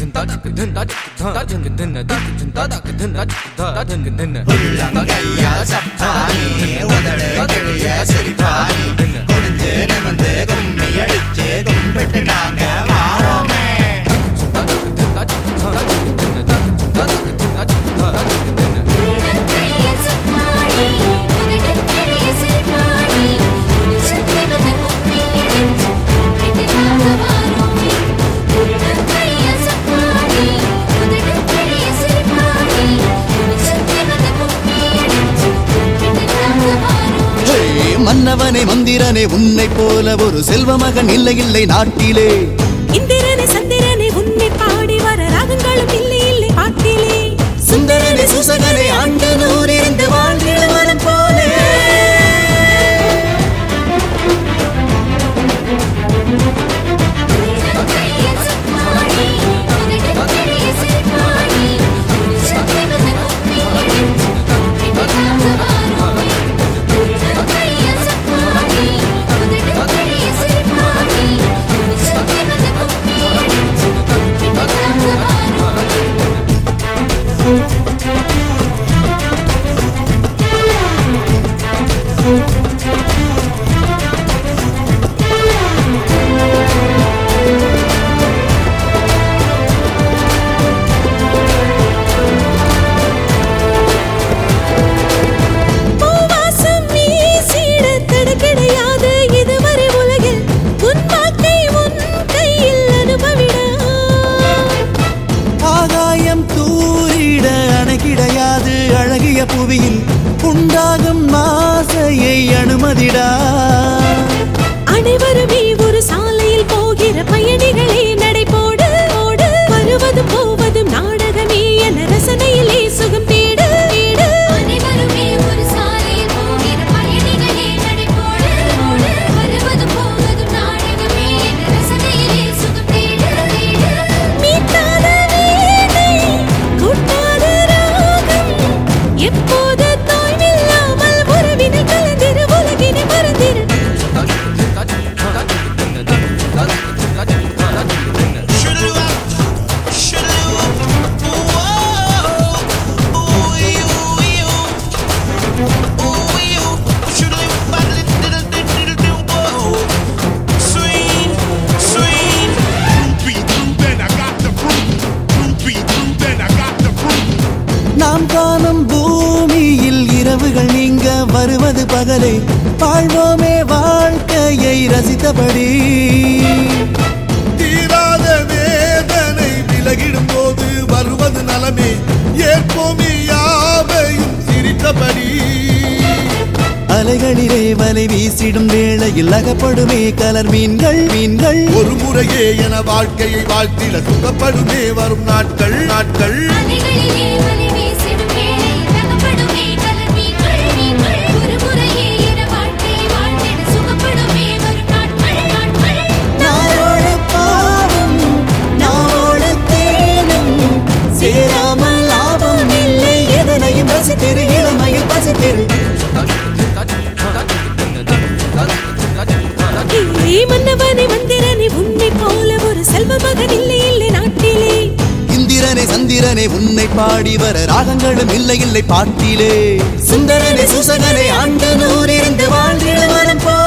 உள்ளங்கையா சப்பானி உதடு கிழிய சிரிப்பானி குடிஞ்சு நிமிந்து கும்மி அடிச்சு கும்பிட்டு நாங்க வாரோமே ஹே, மன்னவனே மந்திரனே உன்னை போல ஒரு செல்வ மகன் இல்லை இல்லை நாட்டிலே இந்திரனே சந்திரனே உன்னை பாடி வர ராகங்களும் இல்லை இல்லை பாட்டிலே சுந்தரனே சுசகனே ஆண்டு நூறிருந்து வாழ்ந்திட மனம் போலே பூவாசம் வீசிட தடை கிடையாது இதுவரை உலகில் உன் வாழ்க்கை உன் கையில் அனுபவிட ஆகாயம் தூரிட அணை கிடையாது அழகிய புவியில் உண்டாகும் ஆசையை அனுமதிடா அனைவருமே ஒரு சாலையில் போகிற பயணிகளே நடைபோடு ஓடு வருவதும் போவதும் நாடகமே என ரசனையிலே சுகம் தேடு தேடு அனைவருமே ஒரு சாலையில் போகிற பயணிகளே நடைபோடு ஓடு வருவதும் போவதும் நாடகமே என்ற ரசனையிலே சுகம் தேடு தேடு மீட்டாத வீணை, கூட்டாத ராகம், எப்போது தோய்வில்லாமல் உறவினை கலந்திரு உலகினை மறந்திரு நாம் காணும் பூமியில் இரவுகள் நீங்க வருவது பகலே வாழ்வோமே வாழ்க்கையை ரசித்தபடி தீராத வேதனை விலகிடும் போது வருவது நலமே ஏற்போமே யாவையும் சிரித்தபடி அலைகளிலே வலை வீசிடும் வேளையில் அகப்படுமே கலர் மீன்கள் மீன்கள் ஒரு முறையே என வாழ்க்கையை வாழ்த்திட சுகப்படுமே வரும் நாட்கள் நாட்கள் அலைகளிலே வலை வீசிடும் வேளையில் தகப்படுமே கலர் மீன்கள் மீன்கள் ஒரு முறையே என வாழ்க்கையை வாழ்ந்திட சுகப்படுமே வரும் நாட்கள் நாட்கள் நாளோடு பாவம் நாளோடு தேனும் சேராமல் லாபம் இல்லை எதனையும் ரசித்திரு இளமையில் பசித்திரு ஏ மன்னவனே மந்திரனே உன்னை போல ஒரு செல்வ மகன் இல்லை இல்லை நாட்டிலே இந்திரனே சந்திரனே உன்னை பாடி வர ராகங்களும் இல்லை இல்லை பாட்டிலே சுந்தரனே சுசகனே ஆண்டு நூறிருந்து வாழ்ந்திட மனம் போ